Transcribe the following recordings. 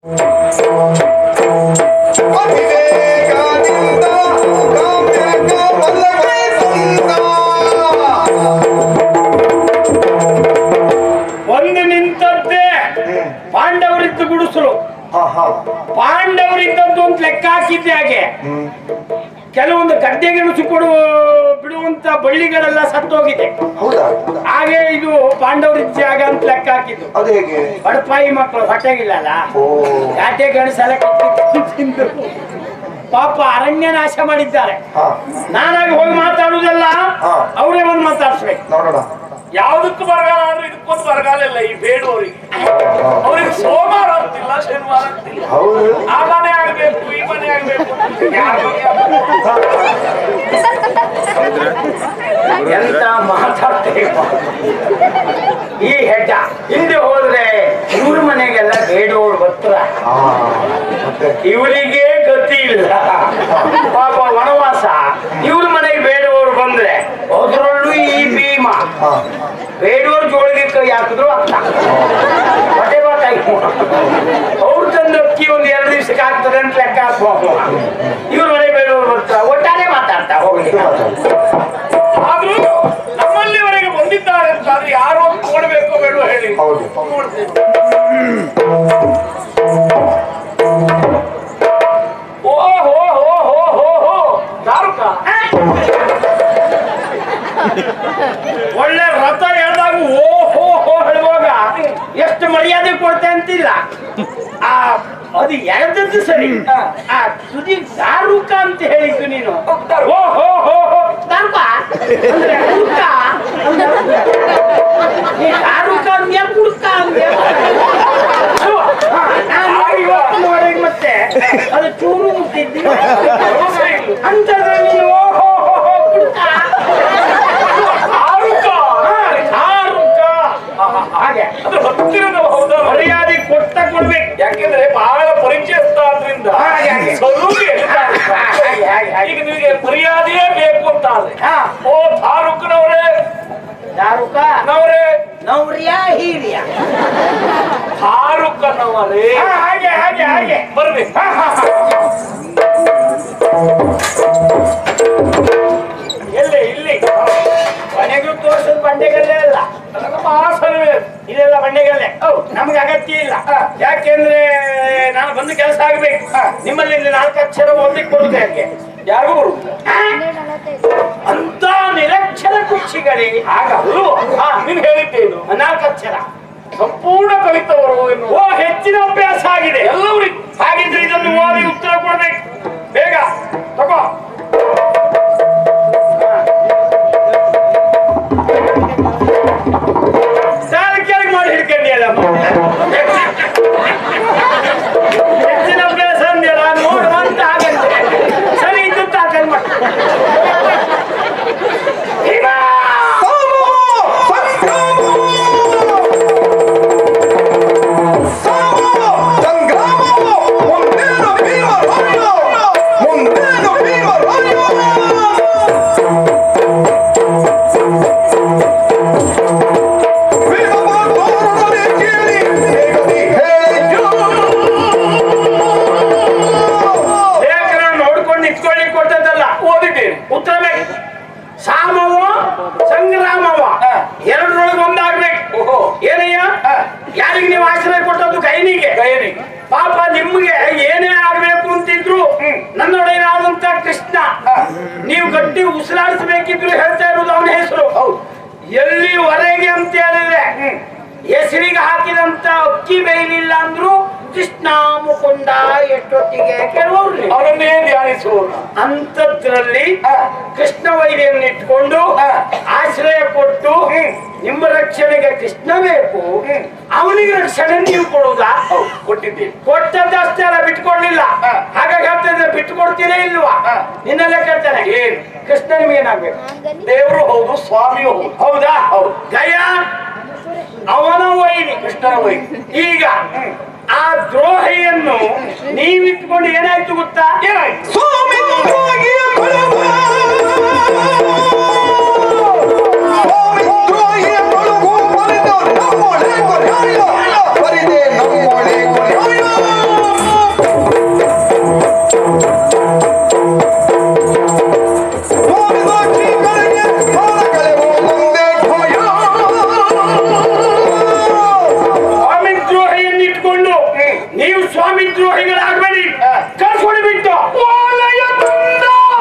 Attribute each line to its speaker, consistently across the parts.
Speaker 1: ಅವಿವೇಕದಿಂದ ಕಾಮ್ಯಕ ಬಲಗೈತಂದ.
Speaker 2: ಒಂದು ನಿಂತದ್ದೇ ಪಾಂಡವರಿದ್ದ ಗುಡಿಸಲು
Speaker 1: ಆಹಾ.
Speaker 2: ಪಾಂಡವರಿದ್ದದ್ದು ಅಂತ ಲೆಕ್ಕ ಹಾಕಿದ್ದೆ ಹಾಗೆ
Speaker 1: ಹ್ಮ್.
Speaker 2: ಕೆಲವೊಂದು ಗದ್ದೆ ಗೆಣಸು ಕೊಡುವ ಬಿಡುವಂತ ಬಳ್ಳಿಗಳೆಲ್ಲ ಸತ್ತೋಗಿದೆ
Speaker 1: ಹೌದಾ
Speaker 2: ಹಾಗೆ ಇದು ಪಾಂಡವರಿದ್ದ ಜಾಗ ಅಂತ ಲೆಕ್ಕ ಹಾಕಿದ್ದು
Speaker 1: ಅದು ಹೇಗೆ
Speaker 2: ಬಡಪಾಯಿ ಮಕ್ಕಳು ಹೊಟ್ಟೆಗಿಲ್ಲಲ್ಲ
Speaker 1: ಓ
Speaker 2: ಘಾಟೆ ಗೆಣಸೆಲ್ಲ ಕಿತ್ತು ತಿಂದು ಪಾಪ ಅರಣ್ಯ ನಾಶ ಮಾಡಿದ್ದಾರೆ
Speaker 1: ಹಾ
Speaker 2: ನಾನಾಗಿ ಹೋಗಿ ಮಾತಾಡುವುದಲ್ಲ
Speaker 1: ಹಾ.
Speaker 2: ಅವರೇ ಒಂದು ಮಾತಾಡ್ಸ್ಬೇಕು
Speaker 1: ನೋಡೋಣ
Speaker 3: ಯಾವುದಕ್ಕೂ ಬರಗಾಲ ಅಂದ್ರೆ ಇದಕ್ಕೊಂದು ಬರಗಾಲ ಇಲ್ಲ ಈ ಬೇಡುವವರಿಗೆ ಅವ್ರಿಗೆ ಸೋಮವಾರ ಅಂತಿಲ್ಲ ಶನಿವಾರ ಅಂತಿಲ್ಲ
Speaker 1: ಹೌದು
Speaker 3: ಆ ಮನೆ ಆಗ್ಬೇಕು ಈ ಮನೆ ಆಗ್ಬೇಕು ಯಾರ ಮನೆ ಆಗ್ಬೇಕು?
Speaker 2: ಎಂತ ಮಾತಾಡ್ತೇವೆ ಈ ಹೆಡ್ಡ ಹಿಂದೆ ಹೋದ್ರೆ ಇವ್ರ ಮನೆಗೆಲ್ಲ ಬೇಡುವವರು ಬರ್ತಾರ
Speaker 1: ಹಾ ಮತ್ತೆ
Speaker 2: ಇವರಿಗೆ ಗತಿ ಇಲ್ಲ ಪಾಪ ವನವಾಸ ಇವ್ರ ಮನೆಗೆ ಬೇಡುವವರು ಬಂದ್ರೆ ಅದ್ರಲ್ಲೂ ಈ ಭೀಮ
Speaker 1: ಹಾ
Speaker 2: ಬೇಡುವವ್ರ ಜೋಳಿಗೆ ಕೈ ಹಾಕಿದ್ರು ಅರ್ಥ ಹೊಟ್ಟೆ ಬಾತಾಯ್ತು ಅವ್ರು ತಂದು ಅಕ್ಕಿ ಒಂದ್ ಎರಡು ದಿವಸಕ್ಕೆ ಆಗ್ತದೆ ಅಂತ ಲೆಕ್ಕ ಹಾಕುವ ಇವ್ರ ಮನೆ ಬೇಡುವವರು ಬರ್ತಾರ ಒಟ್ಟಾರೆ ಮಾತಾಡ್ತಾ ಹೋಗಿ
Speaker 3: ಆದ್ರೂ ನಮ್ಮಲ್ಲಿವರೆಗೆ ಬಂದಿದ್ದಾರೆ ಅಂತಾದ್ರೆ ಯಾರು ಅಂತ ನೋಡ್ಬೇಕು ಬೇಡ ಹೇಳಿ
Speaker 1: ಹೌದು
Speaker 3: ನೋಡ್ತೇವೆ ಓ ಹೋ ಹೋ ಹೋ ಹೋ ಹೋ ದಾರುಕ
Speaker 2: ಒಳ್ಳೆ ರಥ ಎಳ್ದಾಗ ಓ ಹೋ ಹೋ ಹೇಳುವಾಗ ಎಷ್ಟು ಮರ್ಯಾದೆ ಕೊಡ್ತೆ ಅಂತಿಲ್ಲ ಆ ಅದು ಎಳೆದದ್ದು ಸರಿ ಆ ತುದಿ ದಾರುಕ ಅಂತ ಹೇಳಿದ್ದು ನೀನು ಓ ಹೋ ಹೋ ಹೋ ದಾರುಕ ಅಂದ್ರೆ ಕುಡ್ಕ ನೀ ದಾರುಕ ಅಂದ್ಯಾ ಕುಡ್ಕ ಅಂದ್ಯಾ ಅಲ್ವಾ? ಹಾ, ನಾನು ಇವತ್ತಿನವರೆಗೆ ಮತ್ತೆ ಅದು ಚೂರು ಮುಟ್ಟಿದ್ದಿ ಅಂತಂದ್ರೆ ನೀನು ಓ ಹೋ ಹೋ ಹೋ ಕುಡ್ಕ
Speaker 3: ದಾರುಕ
Speaker 2: ದಾರುಕ ಹಾಗೆ
Speaker 3: ಅದು ಹತ್ತಿರದ ಹೌದಾ
Speaker 2: ಮರ್ಯಾದೆ ಕೊಟ್ಟ ಕೊಡ್ಬೇಕು
Speaker 3: ಯಾಕೆಂದ್ರೆ ಬಹಳ ಪರಿಚಯಸ್ಥ ಆದ್ರಿಂದ
Speaker 2: ಹಾಗೆ, ಹಾಗೆ.
Speaker 3: ಸ್ವಲ್ಪ ಹೇಳ್ತಾರೆ.
Speaker 2: ಹಾಗೆ, ಹಾಗೆ, ಹಾಗೆ.
Speaker 3: ಈಗ ನಿಮಗೆ ಮರ್ಯಾದೆಯೇ ಬೇಕು ಅಂತ ಆದ್ರೆ
Speaker 2: ಹಾ.
Speaker 3: ಓ ತಾರುಕ್ನವರೇ
Speaker 2: ದಾರುಕ
Speaker 3: ನವರೇ
Speaker 2: ನೌರ್ಯ ಹೀರ್ಯ
Speaker 3: ತಾರುಕನವರೇ
Speaker 2: ಹಾ, ಹಾಗೆ ಹಾಗೆ ಹಾಗೆ
Speaker 3: ಬರ್ಬೇಕು
Speaker 2: ಹಾ, ಹಾ, ಹಾ. ಎಲ್ಲಿ ಇಲ್ಲಿ ಕೊನೆಗೂ ತೋರಿಸೋದು ಬಂಡೆಗಲ್ಲೇ ಅಲ್ಲ
Speaker 3: ನಮ್ಮ ಆಸನವೇ
Speaker 2: ಇದೆಲ್ಲ ಬಂಡೆಗಲ್ಲೇ ನಮ್ಗೆ ಅಗತ್ಯ ಇಲ್ಲ ಯಾಕೆಂದ್ರೆ ನಾನು ಬಂದು ಕೆಲಸ ಆಗ್ಬೇಕು ನಿಮ್ಮಲ್ಲಿ ಇಲ್ಲಿ ನಾಲ್ಕು ಅಕ್ಷರ ಓದ್ಲಿಕ್ಕೆ ಬರುದು ಯಾಕೆ
Speaker 3: ಯಾರಿಗೂ ಬರುವುದಿಲ್ಲ
Speaker 2: ಅಂತ ನಿರಕ್ಷರ ಕುಕ್ಷಿಗಳೇ
Speaker 3: ಹಾಗಲ್ವ
Speaker 2: ಹಾ.
Speaker 3: ನೀನು ಹೇಳಿದ್ದೇನು
Speaker 2: ನಾಲ್ಕು ಅಕ್ಷರ
Speaker 3: ಸಂಪೂರ್ಣ ಕಲಿತವರು ಎನ್ನುವ
Speaker 2: ಓ ಹೆಚ್ಚಿನ ಅಭ್ಯಾಸ ಆಗಿದೆ
Speaker 3: ಎಲ್ಲರಿಗೂ
Speaker 2: ಹಾಗಿದ್ರೆ ಇದನ್ನು ಓದಿ ಉತ್ತರ ಕೊಡ್ಬೇಕು ಬೇಗ ತಗೋ ಸಾಲ ಕೆಳಗೆ ಮಾಡಿ ಹಿಡ್ಕೊಂಡಿಯಲ್ಲ ಹೆಚ್ಚಿನ ಅಭ್ಯಾಸ ಅಂದ್ಯಲ್ಲ ನೋಡುವ ಅಂತ ಆಗಂತೆ ಸರಿ ಇದ್ದು ಹಾಕಲ್ ಮಾಡಿ
Speaker 1: ಸಂಗ್ರಾಮವು ಮುಂದೇನು ಭೀಮ ರಾಯ ಮುಂದೇನು ಭೀಮ ರಾಯ ಭೀಮವ ತೋರಣವೇ ಕೇಳಿ ಬೇಗನೆ ಹೇಳಿದ್ದು.
Speaker 2: ಲೇಖನ ನೋಡ್ಕೊಂಡು ನಿಂತ್ಕೊಳ್ಳಿ ಕೊಟ್ಟದ್ದಲ್ಲ
Speaker 3: ಓದಿದ್ದೇನೆ
Speaker 2: ಉತ್ತರ ಬೇಕು ಸಾಮವ ಸಂಗ್ರಾಮವ ಎರಡರೊಳಗೆ ಒಂದಾಗ್ಬೇಕು
Speaker 3: ಓಹೋ
Speaker 2: ಏನಯ್ಯ ಯಾರಿಗೆ ನೀವು ಆಶ್ರಯ ಕೊಟ್ಟದ್ದು ಕೈನಿಗೆ
Speaker 3: ಗಯನಿಗೆ
Speaker 2: ಪಾಪ ನಿಮ್ಗೆ ಏನೇ ಆಗ್ಬೇಕು ಅಂತಿದ್ರು ನನ್ನೊಡೆಯನಾದಂತ ಕೃಷ್ಣ ನೀವು ಗಟ್ಟಿ ಉಸಿರಾಡಿಸ್ಬೇಕಿದ್ರು ಹೇಳ್ತಾ ಇರೋದು ಅವನ ಹೆಸರು ಎಲ್ಲಿವರೆಗೆ ಅಂತ ಹೇಳಿದ್ರೆ ಹೆಸರಿಗೆ ಹಾಕಿದಂತ ಅಕ್ಕಿ ಬೇಯಲಿಲ್ಲ ಅಂದ್ರು ಕೃಷ್ಣ ಮುಕುಂದ ಎಷ್ಟೊತ್ತಿಗೆ ಕೆಲವರು
Speaker 3: ಅವರನ್ನೇ ಧ್ಯಾನಿಸುವವರು
Speaker 2: ಅಂತದ್ರಲ್ಲಿ ಕೃಷ್ಣ ವೈದ್ಯರನ್ನು ಇಟ್ಕೊಂಡು ಆಶ್ರಯ ಕೊಟ್ಟು ನಿಮ್ಮ ರಕ್ಷಣೆಗೆ ಕೃಷ್ಣ ಬೇಕು ಅವನಿಗೆ ರಕ್ಷಣೆ ನೀವು ಕೊಡುವುದಾ
Speaker 3: ಕೊಟ್ಟಿದ್ದೇನೆ
Speaker 2: ಕೊಟ್ಟದ್ದಷ್ಟೇ ಅಲ್ಲ ಬಿಟ್ಕೊಡ್ಲಿಲ್ಲ ಹಾಗಾಗಿ ಹೇಳ್ತಿದ್ರೆ ಬಿಟ್ಕೊಡ್ತೀರಾ ಇಲ್ವಾ ನಿನ್ನೆಲ್ಲ ಕೇಳ್ತಾನೆ
Speaker 3: ಏನು?
Speaker 2: ಕೃಷ್ಣ ನಿಮ್ಗೆ ಏನಾಗ್ಬೇಕು
Speaker 3: ದೇವರು ಹೌದು ಸ್ವಾಮಿಯೂ ಹೌದು
Speaker 2: ಹೌದಾ ಹೌದು ಗಯ ಅವನ ವೈರಿ
Speaker 3: ಕೃಷ್ಣನ ವೈ
Speaker 2: ಈಗ ಆ ದ್ರೋಹಿಯನ್ನು ನೀವಿಟ್ಕೊಂಡು ಏನಾಯ್ತು ಗೊತ್ತಾ
Speaker 3: ಏನಾಯ್ತು
Speaker 1: ಸ್ವಾಮಿತ್ವಾಗಿಯ ಕೊಳವ. ಸ್ವಾಮಿತ್ವಾಗಿಯ ಕೊಳಗು ಬರಿದ ನಮ್ಮೊಳೆ ಕೊರ್ಯಾಯ. ಬರಿದೆ ನಮ್ಮೊಳೆ ಕೊರ್ಯಾಯ.
Speaker 2: ನೀವು ಸ್ವಾಮಿ ದ್ರೋಹಿಗಳಾಗಬೇಡಿ ಕಳ್ಸ್ಕೊಡಿ ಬಿಟ್ಟು
Speaker 3: ಓಲೆಯ ತಂದ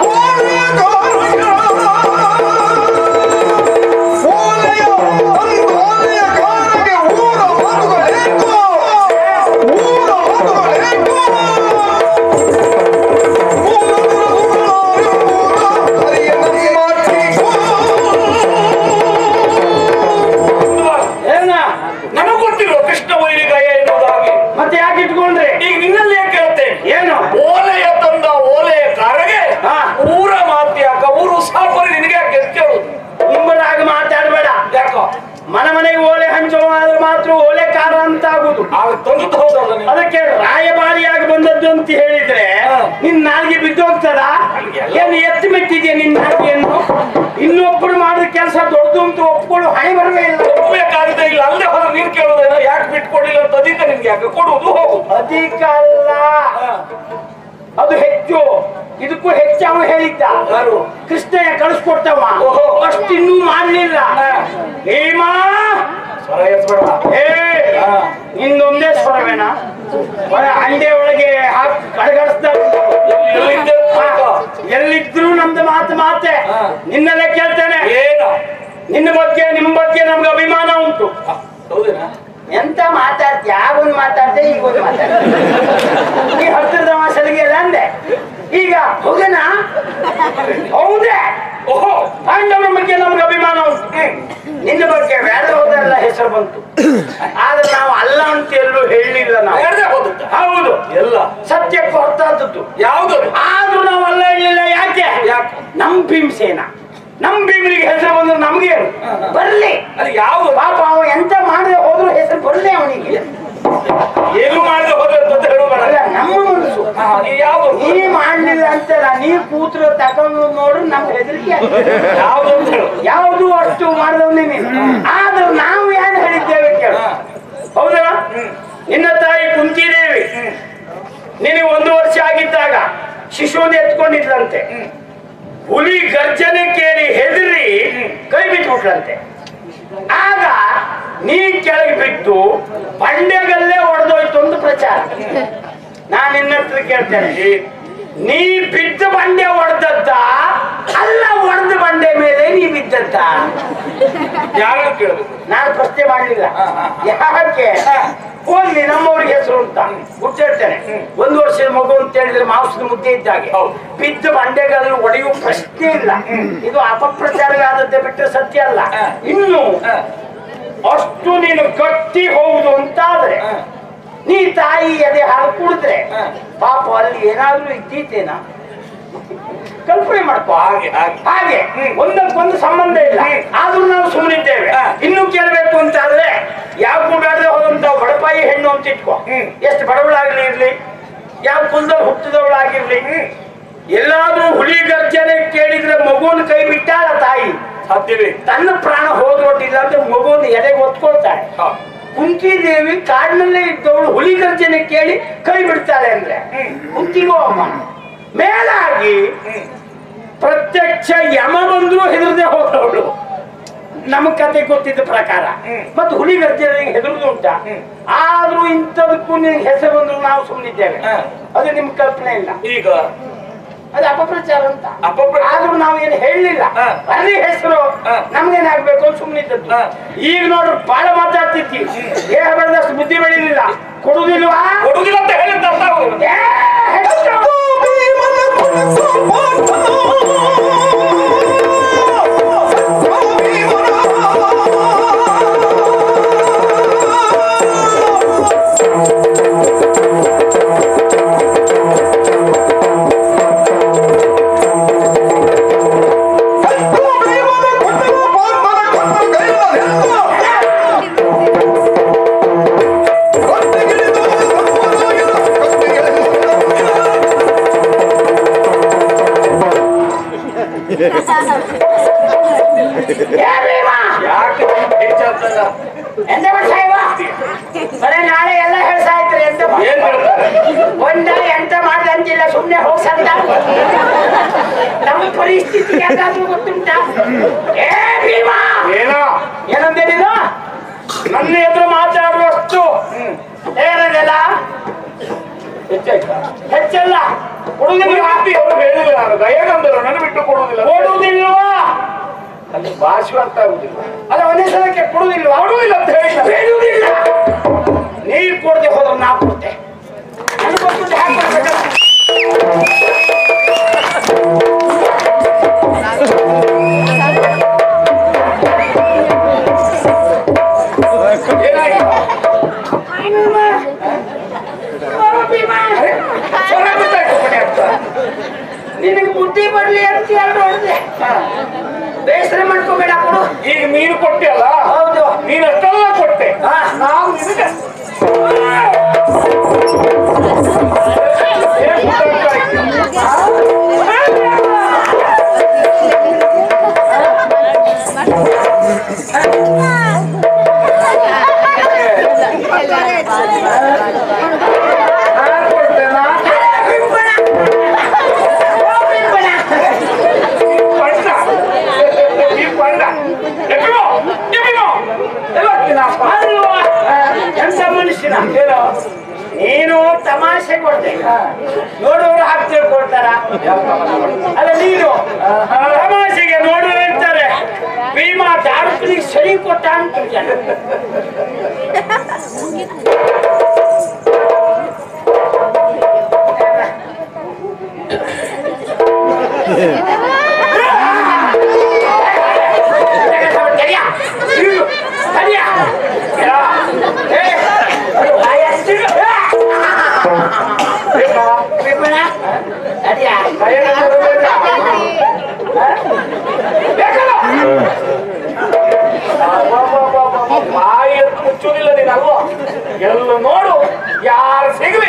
Speaker 2: ಏನ
Speaker 3: ನನಗೆ ಗೊತ್ತಿರೋ ಕೃಷ್ಣ ವೈರಿಗಾಯ ಎನ್ನುವುದಾಗಿ
Speaker 2: ಮತ್ತೆ ಯಾಕೆ ಇಟ್ಕೊಂಡ್ರಿ
Speaker 3: ಈಗ ನಿನ್ನಲ್ಲಿ ಕೇಳ್ತೇನೆ
Speaker 2: ಏನು
Speaker 3: ಓಲೆಯ ತಂದ ಓಲೆಯ ಕಾರಗೆ
Speaker 2: ಹಾ.
Speaker 3: ಊರ ಮಾತ್ಯಾಕ ಊರು ಸಾಪರಿ ನಿನಗೆ ಯಾಕೆ ಅಂತ ಕೇಳುದು
Speaker 2: ನಿಮ್ಮರಾಗ ಮಾತಾಡಬೇಡ
Speaker 3: ಯಾಕೋ
Speaker 2: ಮನೆ ಮನೆಗೆ ಓಲೆ ಹಂಚುವಾದ್ರೆ ಮಾತ್ರ ಓಲೆಕಾರ ಅಂತ ಆಗುದು
Speaker 3: ಆಗ ತಂದದ್ದು ಹೌದಲ್ಲ ನೀನು?
Speaker 2: ಅದಕ್ಕೆ ರಾಯಭಾರಿಯಾಗಿ ಬಂದದ್ದು ಅಂತ ಹೇಳಿದ್ರೆ
Speaker 3: ಹಾ.
Speaker 2: ನಿನ್ ನಾಲ್ಗೆ ಬಿದ್ದು ಹೋಗ್ತದ
Speaker 3: ಹಂಗೆಲ್ಲ.
Speaker 2: ಏನು ಎತ್ತಿ ಮೆಟ್ಟಿದ್ಯಾ ನಿನ್ ನಾಲ್ಗೆಯನ್ನು ಇನ್ನೊಬ್ಬರು ಮಾಡಿದ ಕೆಲಸ ದೊಡ್ಡದು ಅಂತ ಒಪ್ಕೊಳ್ಳು ಹಣೆ ಬರವೇ ಇಲ್ಲ
Speaker 3: ಒಪ್ಬೇಕಾಗಿದೆ ಇಲ್ಲ ಅಲ್ಲದೆ ಹೋದ್ರೆ ನೀನ್ ಕೇಳೋದೇನೋ ಯಾಕೆ ಬಿಟ್ಕೊಡಿಲ್ಲ ಅಂತ ಅಧಿಕ ನಿನ್ಗೆ ಯಾಕೆ ಕೊಡುವುದು ಹೋಗು
Speaker 2: ಅಧಿಕ ಅಲ್ಲ ಅದು ಹೆಚ್ಚು ಇದಕ್ಕೂ ಹೆಚ್ಚು ಅವ ಹೇಳಿದ್ದ
Speaker 3: ಯಾರು?
Speaker 2: ಕೃಷ್ಣಯ್ಯ ಕಳಿಸ್ಕೊಟ್ಟವ
Speaker 3: ಓಹೋ.
Speaker 2: ಅಷ್ಟು ಇನ್ನೂ ಮಾಡ್ಲಿಲ್ಲ
Speaker 3: ಹಾ.
Speaker 2: ಹೇಮಾ
Speaker 3: ಸ್ವರ ಎತ್ಬೇಡ
Speaker 2: ಏ
Speaker 3: ಹಾ.
Speaker 2: ನಿಂದೊಂದೇ ಸ್ವರವೇನ ಒಳ ಅಂಡೆ ಒಳಗೆ ಹಾಕಿ ಕಡಗಡಿಸ್ದ
Speaker 3: ಎಲ್ಲಿದ್ದೆ ಅಂತ?
Speaker 2: ಎಲ್ಲಿದ್ರು ನಮ್ದು ಮಾತು ಮಾತೆ
Speaker 3: ಹಾ.
Speaker 2: ನಿನ್ನಲ್ಲೇ ಕೇಳ್ತೇನೆ
Speaker 3: ಏನು
Speaker 2: ನಿನ್ನ ಬಗ್ಗೆ ನಿಮ್ ಬಗ್ಗೆ ನಮ್ಗೆ ಅಭಿಮಾನ ಉಂಟು
Speaker 3: ಹ, ಹೌದೇನಾ
Speaker 2: ಎಂತ ಮಾತಾಡ್ತಿ ಯಾವೊಂದು ಮಾತಾಡ್ದೆ ಈಗ ಒಂದು ಮಾತಾಡ್ತಿ ಈ ಹತ್ತಿರದ ಮಾಸಲಿಗೆ ಎಲ್ಲ ಅಂದೆ ಈಗ ಹೋಗನ ಹೌದೇ
Speaker 3: ಓಹೋ
Speaker 2: ಪಾಂಡವರ ಬಗ್ಗೆ ನಮ್ಗೆ ಅಭಿಮಾನ ಉಂಟು ನಿನ್ನ ಬಗ್ಗೆ ಬೇಡ ಹೋದೆಲ್ಲ ಹೆಸರು ಬಂತು ಆದ್ರೆ ನಾವು ಅಲ್ಲ ಅಂತ ಎಲ್ಲೂ ಹೇಳಲಿಲ್ಲ ನಾವು
Speaker 3: ಬೇಡದೆ ಹೋದದ್ದ
Speaker 2: ಹೌದು
Speaker 3: ಎಲ್ಲ
Speaker 2: ಸತ್ಯಕ್ಕೆ ಹೊರತಾದದ್ದು
Speaker 3: ಯಾವುದು
Speaker 2: ಆದ್ರೂ ನಾವು ಅಲ್ಲ ಹೇಳಲಿಲ್ಲ ಯಾಕೆ
Speaker 3: ಯಾಕೆ?
Speaker 2: ನಮ್ ಭೀಮಸೇನ ನಮ್ ಭೀಮನಿಗೆ ಹೆಸರು ಬಂದ್ರೆ ನಮ್ಗೆ ಏನು? ಬರ್ಲಿ
Speaker 3: ಅದು ಯಾವುದು
Speaker 2: ಪಾಪ ಅವ ಎಂತ ಮಾಡದೆ ಹೋದ್ರು ಹೆಸರು ಬರ್ಲಿ ಅವನಿಗೆ
Speaker 3: ಏನು ಮಾಡದೆ ಹೋದ್ರೆ ಅಂತ ಹೇಳಬೇಡ
Speaker 2: ಅಲ್ಲ ನಮ್ಮ ಮನಸ್ಸು
Speaker 3: ನೀ ಯಾವುದು
Speaker 2: ನೀ ಮಾಡ್ಲಿಲ್ಲ ಅಂತಲ್ಲ ನೀ ಕೂತ್ರು ತಗೊಂಡು ನೋಡ್ರಿ ನಮ್ಗೆ ಹೆದರಿಕೆ ಆಗ್ತದೆ.
Speaker 3: ಯಾವುದು ಅಂತ ಹೇಳು
Speaker 2: ಯಾವುದು ಅಷ್ಟು ಮಾಡಿದವನೇ ನೀನು ಆದ್ರೆ ನಾವು ಏನು ಹೇಳಿದ್ದೇವೆ ಕೇಳು ಹೌದಾ ನಿನ್ನ ತಾಯಿ ಕುಂತಿದೇವಿ ನಿನಗೆ ಒಂದು ವರ್ಷ ಆಗಿದ್ದಾಗ ಶಿಶುವನ್ನು ಎತ್ಕೊಂಡಿದ್ಲಂತೆ ಹುಲಿ ಗರ್ಜನೆ ಕೇಳಿ ಹೆದರಿ ಕೈ ಬಿಟ್ಬಿಟ್ಲಂತೆ ಆಗ ನೀ ಕೆಳಗೆ ಬಿದ್ದು ಬಂಡೆಗಲ್ಲೇ ಒಡೆದೋಯ್ತು ಒಂದು ಪ್ರಚಾರ ನಾನು ನಿನ್ನ ಹತ್ರ ಕೇಳ್ತೇನೆ ನೀ ಬಿದ್ದ ಬಂಡೆ ಒಡೆದದ್ದ ಅಲ್ಲ ಒಡೆದ ಬಂಡೆ ಮೇಲೆ ನೀ ಬಿದ್ದದ್ದ
Speaker 3: ಯಾರು ಕೇಳಬೇಕು
Speaker 2: ನಾನು ಪ್ರಶ್ನೆ ಮಾಡಲಿಲ್ಲ
Speaker 3: ಹಾ, ಹಾ,
Speaker 2: ಯಾಕೆ ಹೋಗ್ಲಿ ನಮ್ಮವ್ರಿಗೆ ಹೆಸರು ಅಂತ ಹುಟ್ಟಿರ್ತೇನೆ ಒಂದು ವರ್ಷದ ಮಗು ಅಂತ ಹೇಳಿದ್ರೆ ಮಾಂಸದ ಮುದ್ದೆ ಇದ್ದಾಗೆ
Speaker 3: ಹೌದು.
Speaker 2: ಬಿದ್ದ ಬಂಡೆಗಳಲ್ಲಿ ಒಡೆಯುವ ಪ್ರಶ್ನೆ ಇಲ್ಲ ಇದು ಅಪಪ್ರಚಾರ ಆದದ್ದೇ ಬಿಟ್ಟರೆ ಸತ್ಯ ಅಲ್ಲ
Speaker 3: ಹಾ.
Speaker 2: ಇನ್ನು
Speaker 3: ಹಾ.
Speaker 2: ಅಷ್ಟು ನೀನು ಕಟ್ಟಿ ಹೋಗುದು ಅಂತಾದ್ರೆ
Speaker 3: ಹಾ.
Speaker 2: ನೀ ತಾಯಿ ಎದೆ ಹಾಲು ಕುಡಿದ್ರೆ
Speaker 3: ಹಾ.
Speaker 2: ಪಾಪ ಅಲ್ಲಿ ಏನಾದ್ರೂ ಇದ್ದೀತೇನಾ ಕಲ್ಪನೆ ಮಾಡ್ಕೋ
Speaker 3: ಹಾಗೆ ಹಾಗೆ
Speaker 2: ಹಾಗೆ ಒಂದಕ್ಕೊಂದು ಸಂಬಂಧ ಇಲ್ಲ ಆದ್ರೂ ನಾವು ಸುಮ್ಮನಿದ್ದೇವೆ
Speaker 3: ಹಾ.
Speaker 2: ಇನ್ನು ಕೇಳಬೇಕು ಅಂತ ಆದ್ರೆ ಯಾವ ಕೂಡಾಡದೆ ಹೋದಂತ ಬಡಪಾಯಿ ಹೆಣ್ಣು ಅಂತ ಇಟ್ಕೋ
Speaker 3: ಹ್ಮ್.
Speaker 2: ಎಷ್ಟು ಬಡವಳಾಗ್ಲಿ ಇರ್ಲಿ ಯಾವ ಕುಲದಲ್ಲಿ ಹುಟ್ಟಿದವಳಾಗಿರ್ಲಿ ಎಲ್ಲಾದ್ರೂ ಹುಲಿ ಗರ್ಜನೆ ಕೇಳಿದ್ರೆ ಮಗುವನ್ನ ಕೈ ಬಿಟ್ಟಾಳ ತಾಯಿ
Speaker 3: ಸಾಧ್ಯವೇ
Speaker 2: ತನ್ನ ಪ್ರಾಣ ಹೋದ್ರೊಟ್ಟಿಲ್ಲ ಅಂತ ಮಗುವನ್ನು ಎದೆಗೆ ಒತ್ಕೊಳ್ತಾಳೆ
Speaker 3: ಹಾ.
Speaker 2: ಕುಂತಿದೇವಿ ಕಾಡಿನಲ್ಲೇ ಇದ್ದವಳು ಹುಲಿ ಗರ್ಜನೆ ಕೇಳಿ ಕೈ ಬಿಡ್ತಾಳೆ ಅಂದ್ರೆ ಕುಂತಿಗೋ ಅಮ್ಮ ಮೇಲಾಗಿ ಪ್ರತ್ಯಕ್ಷ ಯಮ ಬಂದ್ರು ಹೆದರದೆ ಹೋದವಳು ನಮ್ಮ ಕತೆ ಗೊತ್ತಿದ್ದ ಪ್ರಕಾರ ಮತ್ತು ಹುಲಿ ಗರ್ಜನೆಗೆ ಹೆದರುದು ಉಂಟ ಆದ್ರೂ ಇಂಥದಕ್ಕೂ ನಿನಗೆ ಹೆಸರು ಬಂದ್ರು ನಾವು ಸುಮ್ಮನಿದ್ದೇವೆ
Speaker 3: ಹಾ.
Speaker 2: ಅದು ನಿಮ್ ಕಲ್ಪನೆ ಇಲ್ಲ
Speaker 3: ಈಗ
Speaker 2: ಅದು ಅಪಪ್ರಚಾರ ಅಂತ
Speaker 3: ಅಪಪ್ರಚಾರ.
Speaker 2: ಆದ್ರೂ ನಾವೇನು ಹೇಳಲಿಲ್ಲ
Speaker 3: ಹಾ.
Speaker 2: ಬರ್ಲಿ ಹೆಸರು
Speaker 3: ಹಾ.
Speaker 2: ನಮ್ಗೇನಾಗ್ಬೇಕು ಅಂತ ಸುಮ್ಮನಿದ್ದದ್ದು
Speaker 3: ಹಾ.
Speaker 2: ಈಗ ನೋಡ್ರಿ ಬಹಳ ಮಾತಾಡ್ತಿದ್ದಿ ದೇಹ ಬೆಳೆದಷ್ಟು ಬುದ್ಧಿ ಬೆಳಿಲಿಲ್ಲ ಕೊಡುದಿಲ್ವಾ
Speaker 3: ಕೊಡುದಿಲ್ಲ ಅಂತ ಹೇಳಿದ್ದ ಅರ್ಥ ಆಗುದಿಲ್ಲ.
Speaker 2: ಏ, ಹೆಚ್ಚು. ಏ ಭೀಮ,
Speaker 3: ಯಾಕೆ ಹೆಚ್ಚಾಗ್ತದ
Speaker 2: ಎಂತ ಮಾಡ್ತಾ ಇವ? ಬರೀ ನಾಳೆ ಎಲ್ಲ ಹೇಳ್ತಾ ಇದ್ರಿ ಎಂತ ಮಾ-
Speaker 3: ಏನ್ ಹೇಳ್ತಾರೆ
Speaker 2: ಒಂದ ಎಂತ ಮಾಡ್ದೆ ಅಂತಿಲ್ಲ ಸುಮ್ನೆ ಹೋಗ್ಸಂದ ನಮ್ಮ ಪರಿಸ್ಥಿತಿ ಯಾಕಾದ್ರೂ ಗೊತ್ತುಂಟ ಏ ಭೀಮ
Speaker 3: ಏನೋ
Speaker 2: ಏನಂದೆ ನೀನು ನನ್ನ ಎದುರು ಮಾತಾಡುವಷ್ಟು ಏನದಲ್ಲ ಹೆಚ್ಚಲ್ಲ ಕೊಡುವುದಿಲ್ವಾ
Speaker 3: ಅವರು ಹೇಳಿಲ್ಲ ನಾನು ದಯಾನಂದರು ನನ್ನ ಬಿಟ್ಟು ಕೊಡುವುದಿಲ್ಲ
Speaker 2: ಕೊಡುವುದಿಲ್ವಾ
Speaker 3: ಅಲ್ಲಿ ಭಾಷೆ ಅರ್ಥ ಆಗುದಿಲ್ಲ
Speaker 2: ಅಲ್ಲ ಒಂದೇ ಸಲಕ್ಕೆ ಕೊಡುವುದಿಲ್ವಾ
Speaker 3: ಕೊಡುವುದಿಲ್ಲ ಅಂತ ಹೇಳಿಲ್ಲ
Speaker 2: ಬೇಡುವುದಿಲ್ಲ ನೀರು ಕೊಡದೆ ಹೋದ್ರೆ ನಾ ಕೊಡ್ತೆ ನನಗೊತ್ತು ಹಾಕ್ಬೇಕಲ್ಲ
Speaker 3: ಸ್ವರ ಗೊತ್ತಾಯ್ತು ಕೊನೆ ಅಂತ
Speaker 2: ನಿನಗೆ ಬುದ್ಧಿ ಬರ್ಲಿ ಅಂತ ಎರಡು ಹೊಡೆದೆ ಬೇಸರ ಮಾಡ್ಕೋಬೇಡ ಕೊಡು
Speaker 3: ಈಗ ನೀನು ಕೊಟ್ಟೆ ಅಲ್ಲ
Speaker 2: ಹೌದು
Speaker 3: ನೀನು ಅಷ್ಟೆಲ್ಲ ಕೊಟ್ಟೆ
Speaker 2: ಹಾ.
Speaker 3: ನಾವು ನಿನಗೆ ಏನ್ ಗೊತ್ತಾಗ್ತಾ ಇದೆಯಾ? ನಾನ್ ಕೊಡ್ತೆ, ನಾನ್
Speaker 2: ಬಿಂಬಣ. ಓ ಬಿಂಬಣ.
Speaker 3: ಪಂಡ. ಈ ಪಂಡ. ಎಬ್ಬಿಗೋ, ಎಬ್ಬಿಗೋ. ಎಲ್ಲ ತಿನ್ನಪ್ಪ.
Speaker 2: ಅಲ್ವಾ? ಎಂತ ಮನುಷ್ಯನ
Speaker 3: ಏನೋ?
Speaker 2: ನೀನು ತಮಾಷೆ ಕೊಡ್ದೆ ನೋಡುವವರು ಹಾಕಿ ತಿಳ್ಕೊಳ್ತಾರ ಅಲ್ಲ ನೀನು ತಮಾಷೆಗೆ ನೋಡುವ ಇರ್ತಾರೆ ಭೀಮಾ ದಾರುಕನಿಗೆ ಸರಿ ಕೊಟ್ಟ ಅಂತ ಜನ ತಡಿಯ. ಇರು. ತಡಿಯ. ಯಾ. ಏ, ಅದು ಬಾಯ ಹಚ್ಚಿರು. ಏ.
Speaker 3: ಏನೋ?
Speaker 2: ಬಿಂಬಣ. ತಡಿಯ.
Speaker 3: ದಯಾನಂದರು ಬೇಕಾ? ಬೇಕಲ್ಲ? ಅಬ್ಬಬ್ಬಬ್ಬಬ್ಬ, ಬಾಯಿ ಎತ್ತು ಮುಚ್ಚುವುದಿಲ್ಲ ನೀನು ಅಲ್ವಾ ಎಲ್ಲ ನೋಡು ಯಾರು ಸಿಗಲಿ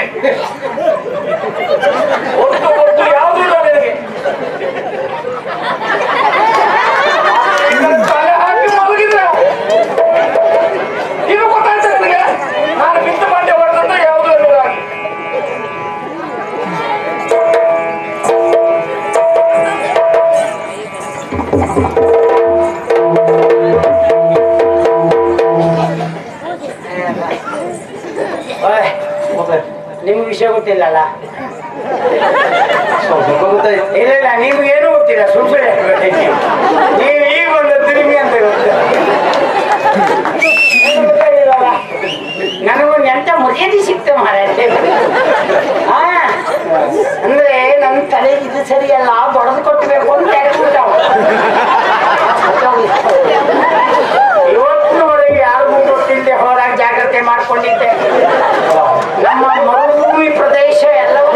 Speaker 3: ಒಟ್ಟು ಒಟ್ಟು ಯಾವುದೂ ಇಲ್ಲ ನಿನಗೆ ಇದನ್ನ ತಲೆ ಹಾಕಿ ಮಲಗಿದ್ರೆ ಇದು ಗೊತ್ತಾಯ್ತು ನಿನಗೆ ನಾನು ಬಿತ್ತು ಮಂಡ್ಯ ಹೊಡೆದಂದ್ರೆ ಯಾವುದೂ ಇಲ್ಲ
Speaker 2: ಓಯ್, ನಿಮ್ಗೆ ವಿಷಯ ಗೊತ್ತಿಲ್ಲಲ್ಲ ಇಲ್ಲ ಇಲ್ಲ ನಿಮ್ಗೇನು ಗೊತ್ತಿಲ್ಲ ಸುಮ್ಮನೆ ನೀವು ಈಗ ಒಂದು ತಿರುಗಿ ಅಂತ ಗೊತ್ತು ನನಗೊಂದು ಎಂತ ಮರ್ಯಾದೆ ಸಿಕ್ತ ಮಾರಾಯ ಆ, ಅಂದ್ರೆ ನನ್ನ ತಲೆ ಇದು ಸರಿಯಲ್ಲ ಬಡದು ಕೊಟ್ಟಬೇಕು ಅಂತ ಹೇಳ್ಬಿಟ್ಟವ ಇವತ್ತಿನವರೆಗೆ ಯಾರಿಗೂ ಗೊತ್ತಿಲ್ಲದೆ ಹೋದಾಗ ಜಾಗ್ರತೆ ಮಾಡ್ಕೊಂಡಿದ್ದೆ ನಮ್ಮ ಮರುಭೂಮಿ ಪ್ರದೇಶ ಎಲ್ಲವೂ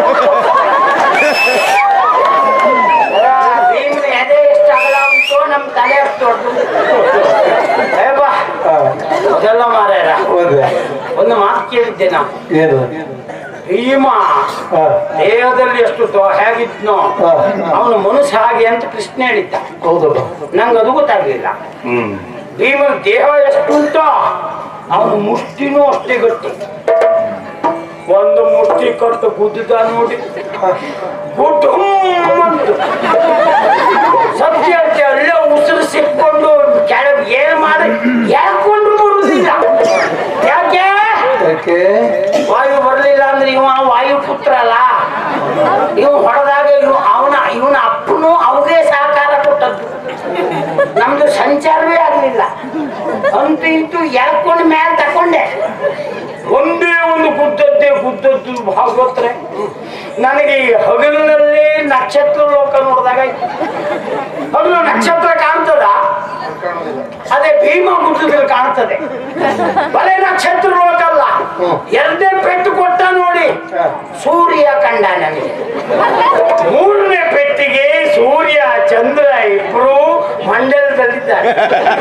Speaker 2: ಭೀಮ್ನ ಎದೆ ಎಷ್ಟು ಅಗಲ ಉಂಟು ನಮ್ಮ ತಲೆ ಅಷ್ಟು ದೊಡ್ಡದು ಏ ಬಾ ಅದೆಲ್ಲ ಮಾರಾಯರ ಒಂದು ಮಾತು ಕೇಳಿದ್ದೆ ನಾ
Speaker 1: ಏನು
Speaker 2: ಭೀಮ
Speaker 1: ಹಾ,
Speaker 2: ದೇಹದಲ್ಲಿ ಎಷ್ಟು ದೊ- ಹೇಗಿದ್ನೋ
Speaker 1: ಹಾ.
Speaker 2: ಅವನು ಮನುಷ್ಯ ಹಾಗೆ ಅಂತ ಕೃಷ್ಣ ಹೇಳಿದ್ದ
Speaker 1: ಹೌದಪ್ಪ
Speaker 2: ನಂಗೆ ಅದು ಗೊತ್ತಾಗ್ಲಿಲ್ಲ
Speaker 1: ಹ್ಮ್
Speaker 2: ಭೀಮನ ದೇಹ ಎಷ್ಟು ಉಂಟೋ ಅವನು ಮುಷ್ಟಿನೂ ಅಷ್ಟೇ ಗಟ್ಟಿ ಒಂದು ಮುಷ್ಟಿ ಕಟ್ಟು ಗುದ್ದಿದ ನೋಡಿ ಗುಡ್ಡು ಅಂತು. ಸತ್ಯ ಹೇಳ್ತೆ ಅಲ್ಲೇ ಉಸಿರು ಸಿಕ್ಕೊಂಡು ಕೆಳಗೆ ಏನ್ ಮಾಡಿ ಹೇಳ್ಕೊಂಡು ಬರುದಿಲ್ಲ ಯಾಕೆ
Speaker 1: ಯಾಕೆ
Speaker 2: ವಾಯು ಬರ್ಲಿಲ್ಲ ಅಂದ್ರೆ ಇವ ವಾಯು ಪುತ್ರ ಅಲ್ಲ ಇವ್ ಹೊಡೆದಾಗ ಇವ್ ಅವನ ಇವನ ಅಪ್ಪನು ಅವಗೆ ಸಹಕಾರ ಕೊಟ್ಟದ್ದು ನಮ್ದು ಸಂಚಾರವೇ ಆಗ್ಲಿಲ್ಲ ಅಂತೂ ಇಂತೂ ಎಳ್ಕೊಂಡು ಮ್ಯಾಲ ತಕೊಂಡೆ ಒಂದೇ ಒಂದು ಗುದ್ದದ್ದೇ ಗುದ್ದದ್ದು ಭಾಗವತ್ರೆ ನನಗೆ ಈ ಹಗಲಿನಲ್ಲಿ ನಕ್ಷತ್ರ ಲೋಕ ನೋಡಿದಾಗ ಹಗಲು ನಕ್ಷತ್ರ ಕಾಣ್ತದ ಅದೇ ಭೀಮ ಗುಡ್ಡದಲ್ಲಿ ಕಾಣ್ತದೆ ಬಲೆ ನಕ್ಷತ್ರ ಲೋಕ ಅಲ್ಲ ಎರಡನೇ ಪೆಟ್ಟು ಕೊಟ್ಟ ನೋಡಿ ಸೂರ್ಯ ಕಂಡ ನನಗೆ ಮೂರನೇ ಪೆಟ್ಟಿಗೆ ಸೂರ್ಯ ಚಂದ್ರ ಇಬ್ರು ಮಂಡಲದಲ್ಲಿದ್ದಾರೆ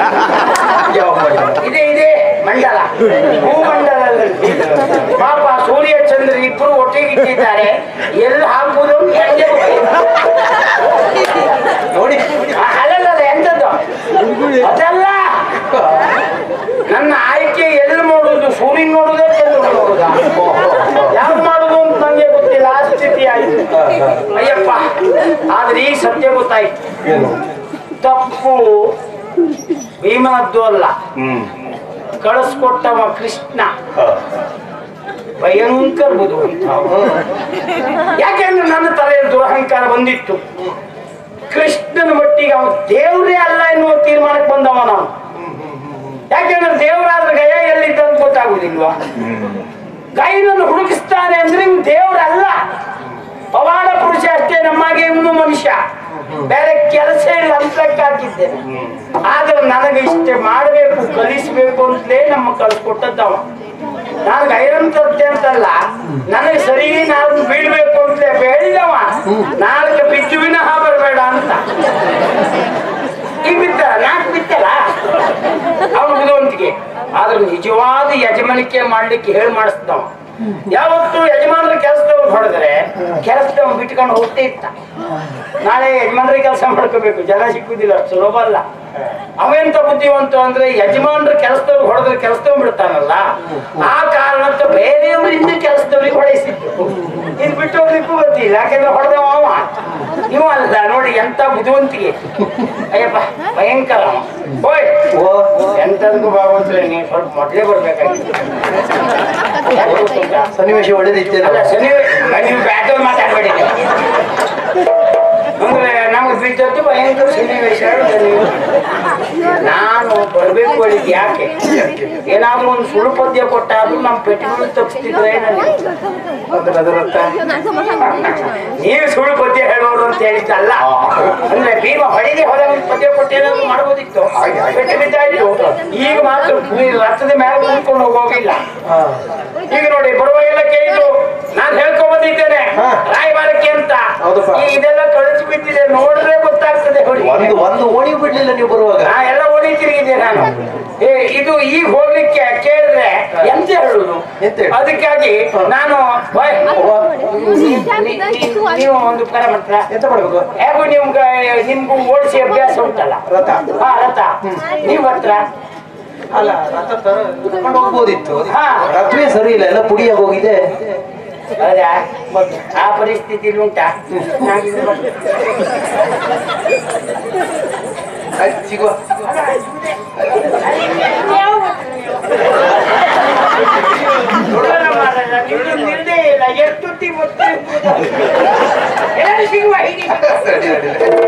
Speaker 2: ಇದೆ ಇದೆ ಮಂಡಲ ಭೂಮಂಡಲದಲ್ಲಿ ಪಾಪ ಸೂರ್ಯ ಚಂದ್ರ ಇಬ್ರು ಒಟ್ಟಿಗೆ ಇಟ್ಟಿದ್ದಾರೆ ಎಲ್ಲಿ ಹಾಕುವುದು ಹೆಂಗೆ
Speaker 1: ನೋಡಿ
Speaker 2: ಅಲ್ಲಲ್ಲ ಎಂತದ್ದು ಅದಲ್ಲ ನನ್ನ ಆಯ್ಕೆ ಎಲ್ಲಿ ನೋಡುದು ಸೂರ್ಯನ್ ನೋಡುದ ಚಂದ್ರ ನೋಡುದ ಯಾವ್ದು ಮಾಡುದು ಅಂತ ನಂಗೆ ಗೊತ್ತಿಲ್ಲ ಆ ಸ್ಥಿತಿ ಆಯ್ತು ಅಯ್ಯಪ್ಪ ಆದ್ರೆ ಈ ಸತ್ಯ ಗೊತ್ತಾಯ್ತು
Speaker 1: ಏನು
Speaker 2: ತಪ್ಪು ಭೀಮನದ್ದು ಅಲ್ಲ
Speaker 1: ಹ್ಮ್
Speaker 2: ಕಳಿಸ್ಕೊಟ್ಟವ ಕೃಷ್ಣ
Speaker 1: ಹಾ.
Speaker 2: ಭಯಂಕರ ಬುದ್ಧಿವಂತ ಯಾಕೆಂದ್ರೆ ನನ್ನ ತಲೆಯಲ್ಲಿ ದುರಹಂಕಾರ ಬಂದಿತ್ತು ಕೃಷ್ಣನ ಮಟ್ಟಿಗೆ ಅವನು ದೇವ್ರೇ ಅಲ್ಲ ಎನ್ನುವ ತೀರ್ಮಾನಕ್ಕೆ ಬಂದವ ನಾನು ಯಾಕೆಂದ್ರೆ ದೇವರಾದ್ರೆ ಗಯ ಎಲ್ಲಿದ್ದ ಅಂತ ಗೊತ್ತಾಗುದಿಲ್ವಾ ಗೈನನ್ನು ಹುಡುಕಿಸ್ತಾನೆ ಅಂದ್ರೆ ಇವ್ನು ದೇವರಲ್ಲ ಪವಾಡ ಪುರುಷ ಅಷ್ಟೇ ನಮ್ಮಾಗೆ ಇವನು ಮನುಷ್ಯ ಬೇರೆ ಕೆಲಸ ಇಲ್ಲ ಅಂತ ಹಾಕಿದ್ದೇನೆ ಆದ್ರೆ ನನಗೆ ಇಷ್ಟೇ ಮಾಡಬೇಕು ಕಲಿಸ್ಬೇಕು ಅಂತಲೇ ನಮ್ಮ ಕಳ್ಸಿಕೊಟ್ಟದ್ದವ ನಾನು ಗೈರನ್ ತರ್ತೆ ಅಂತಲ್ಲ ನನಗೆ ಸರಿ ನಾನು ಬೀಳ್ಬೇಕು ಅಂತಲೇ ಹೇಳಿದವ ನಾಲ್ಕು ಬಿದ್ದು ವಿನಃ ಬರಬೇಡ ಅಂತ ಈಗ ಬಿತ್ತ ನಾಲ್ಕು ಬಿತ್ತಲ್ಲ ಅವನು ಬುದ್ಧಿವಂತಿಕೆ ಆದ್ರೆ ನಿಜವಾದ ಯಜಮಾನಿಕೆ ಮಾಡ್ಲಿಕ್ಕೆ ಹೇಳಿ ಮಾಡಿಸ್ದವ ಯಾವತ್ತು ಯಜಮಾನರ ಕೆಲಸದವ್ರು ಹೊಡೆದ್ರೆ ಕೆಲಸದವ್ ಬಿಟ್ಕೊಂಡು ಹೋಗ್ತೇ ಇತ್ತ ನಾಳೆ ಯಜಮಾನ್ರಿಗೆ ಕೆಲಸ ಮಾಡ್ಕೋಬೇಕು ಜನ ಸಿಕ್ಕುದಿಲ್ಲ ಅಷ್ಟು ಸುಲಭ ಅಲ್ಲ ಅವೆಂತ ಬುದ್ಧಿವಂತ ಅಂದ್ರೆ ಯಜಮಾನ್ರ ಕೆಲಸದವ್ರು ಹೊಡೆದ್ರೆ ಕೆಲಸದವ್ ಬಿಡ್ತಾನಲ್ಲ ಆ ಕಾರಣಕ್ಕೆ ಬೇರೆಯವರಿಂದ ಕೆಲಸದವ್ರಿಗೆ ಹೊಡೆಸಿದ್ದು ಇದು ಬಿಟ್ಟು ಹೋಗ್ಲಿಕ್ಕೂ ಗೊತ್ತಿಲ್ಲ ಯಾಕೆಂದ್ರೆ ಹೊಡೆದವ ಅವ ನೀವು ಅಲ್ಲ ನೋಡಿ ಎಂತ ಬುದ್ಧಿವಂತಿಗೆ ಅಯ್ಯಪ್ಪ ಭಯಂಕರ ಅವ. ಹೋಯ್ ಎಂತದಕ್ಕೂ ಭಾಗವತ್ರೆ ನೀವು ಸ್ವಲ್ಪ ಮೊದಲೇ ಬರ್ಬೇಕಾಗಿತ್ತು ಯಾಕೆ ಗೊತ್ತುಂಟಾ?
Speaker 4: ಸನ್ನಿವೇಶ ಒಳ್ಳೆದಿತ್ತೇನೋ
Speaker 2: ಅಲ್ಲ ಶನಿ ನೀವು ಬ್ಯಾಟಲ್ ಮಾತಾಡ್ಬೇಡಿ ಅಂದ್ರೆ ನಮ್ಗೆ ಬಿದ್ದದ್ದು ಭಯಂಕರ ಸನ್ನಿವೇಶ ನೀವು ನಾನು ಬರ್ಬೇಕು ಹೇಳಿದ್ ಯಾಕೆ ಏನಾದ್ರೂ ಒಂದು ಸುಳ್ಳು ಪದ್ಯ ಕೊಟ್ಟಾದ್ರೂ ನಮ್ಮ ಪೆಟ್ಟಿಗೆ ತಪ್ಪಿಸ್ತಿದ್ರೆ ನನಗೆ
Speaker 4: ಅಂದ್ರೆ ಅದರರ್ಥ
Speaker 2: ನೀವು ಸುಳ್ಳು ಪದ್ಯ ಹೇಳೋರು ಅಂತ ಹೇಳಿದ್ದಲ್ಲ ಅಂದ್ರೆ ಭೀಮ ಹೊಡಿದೆ ಹೋದ ಒಂದು ಪದ್ಯ ಕೊಟ್ಟು ಏನಾದ್ರು ಮಾಡ್ಬೋದಿತ್ತು ಪೆಟ್ಟು ಬಿದ್ದಾಯ್ತು ಈಗ ಮಾತ್ರ ಈ ರಥದ ಮೇಲೆ ನಿಂತ್ಕೊಂಡು ಹೋಗೋಗಿಲ್ಲ
Speaker 4: ಹಾ.
Speaker 2: ಈಗ ನೋಡಿ ಬರುವಾಗೆಲ್ಲ ಕೇಳಿದ್ರು ನಾನು ಹೇಳ್ಕೊಂಡ್ ಬಂದಿದ್ದೇನೆ
Speaker 4: ಹಾ.
Speaker 2: ರಾಯಭಾರಕ್ಕೆ ಅಂತ
Speaker 4: ಹೌದಪ್ಪ.
Speaker 2: ಈಗ ಇದೆಲ್ಲ ಕಳಿಸಿ ಬಿಟ್ಟಿದೆ ನೋಡಿದ್ರೆ ಗೊತ್ತಾಗ್ತದೆ ನೋಡಿ
Speaker 4: ಒಂದು ಒಂದು ಓಣಿ ಬಿಡ್ಲಿಲ್ಲ ನೀವು ಬರುವಾಗ
Speaker 2: ನಾ ಎಲ್ಲ ಓಡಿ ತಿರುಗಿದೆ ನಾನು ಏ ಇದು ಈಗ ಹೋಗ್ಲಿಕ್ಕೆ ಕೇಳಿದ್ರೆ ಎಂತ ಹೇಳುದು
Speaker 4: ಎಂತ ಹೇಳು?
Speaker 2: ಅದಕ್ಕಾಗಿ ನಾನು ಓಯ್, ನೀ- ನೀ- ನೀವು ಒಂದು ಉಪಕಾರ ಮಾಡ್ತೀರಾ
Speaker 4: ಎಂತ ಮಾಡ್ಬೇಕು
Speaker 2: ಹೇಗೂ ನಿಮ್ಗೆ ನಿಮ್ಗೂ ಓಡಿಸಿ ಅಭ್ಯಾಸ ಉಂಟಲ್ಲ
Speaker 4: ರಥ
Speaker 2: ಹಾ ರಥ ನೀವ್ ಬರ್ತೀರಾ
Speaker 4: ಅಲ್ಲ ರಥ ತರ- ಕರ್ಕೊಂಡು ಹೋಗ್ಬೋದಿತ್ತು
Speaker 2: ಹಾ.
Speaker 4: ರಥವೇ ಸರಿ ಇಲ್ಲ ಎಲ್ಲ ಪುಡಿಯಾಗಿ ಹೋಗಿದೆ
Speaker 2: ಹೌದಾ ಆ ಪರಿಸ್ಥಿತಿ ಉಂಟಾ ನಾನಿನ್ನು ಬರ್ತೀನಿ.
Speaker 4: ಆಯ್ತು, ಸಿಗುವ
Speaker 2: ನೋಡೋಣ ಮಾರಾಯ, ನಿಮ್ದು ನಿರ್ಣಯ ಇಲ್ಲ ಎಷ್ಟು ಹೊತ್ತಿಗೆ ಗೊತ್ತಿರ್ಬೋದು? ಎಲ್ಲರೂ ಸಿಗುವ ಹೀಗೆ
Speaker 4: ಅಡ್ಡಿ, ಅಡ್ಡಿ, ಅಡ್ಡಿ.